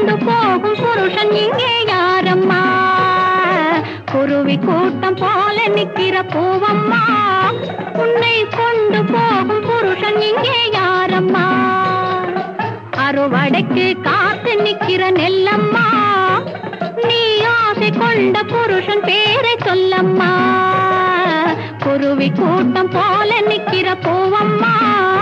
கொண்டு போகும் புருஷன் இங்கே யாரம்மா குருவி கூட்டம் போல நிக்கிற பூவம்மா உன்னை கொண்டு போகும் புருஷன் இங்கே யாரம்மா அறுவடைக்கு காத்து நிக்கிற நெல்லம்மா நீ ஆசை கொண்ட புருஷன் பேரை சொல்லம்மா குருவி கூட்டம் போல நிக்கிற பூவம்மா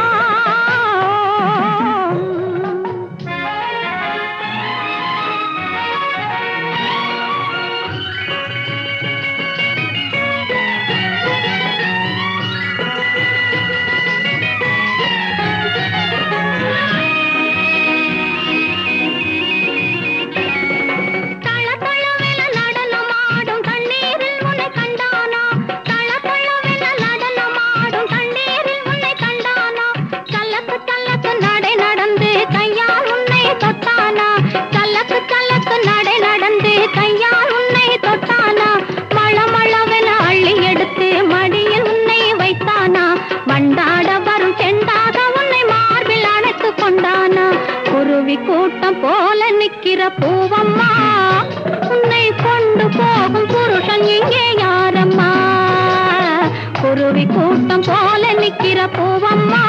தளதளவென நடனமாடும் தண்ணீரில் உன்னை கண்டானா தளதளவென நடனமாடும் தண்ணீரில் உன்னை கண்டானா கல்லக்கு கல்லக்கு நடை நடந்து கையால் உன்னை தொட்டானா கல்லக்கு கல்லக்கு நடை நடந்து கையால் உன்னை தொட்டானா மளமளவென அள்ளி எடுத்து மடியில் உன்னை வைத்தானா மண்டாட வரும் செண்டாக உன்னை மார்பில் அணைத்து கொண்டானா குருவி கூட்டம் போல நிக்கிற பூவம்மா உன்னை கொண்டு போகும் புருஷன் இங்கே யாரம்மா குருவி கூட்டம் போல நிக்கிற பூவம்மா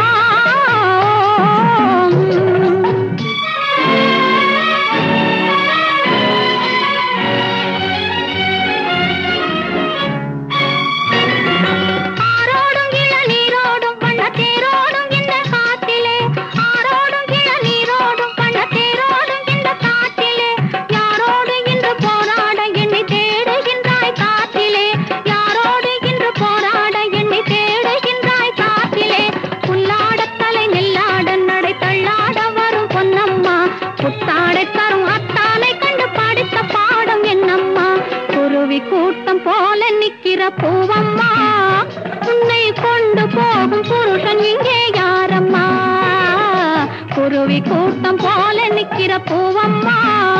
ஆரோடும் இளநீரோடும் வண்ணத்தேரோடும் இந்த காட்டிலே ஆரோடும் இளநீரோடும் வண்ணத்தேரோடும் இந்த காட்டிலே யாரோடு இன்று போராட எண்ணி தேடுகின்றாய் காட்டிலே யாரோடு இன்று போராட எண்ணி தேடுகின்றாய் காட்டிலே புல்லாடத் தலை நெல்லாட நடை தள்ளாட வரும் பொன்னம்மா புத்தாடை தரும் அத்தானை கண்டு படித்த பாடம் என்னம்மா குருவி கூட்டம் போல நிக்கிற பூவம்மா உன்னை கொண்டு போகும் புருஷன் இங்கே யாரம்மா குருவி கூட்டம் போல நிக்கிற பூவம்மா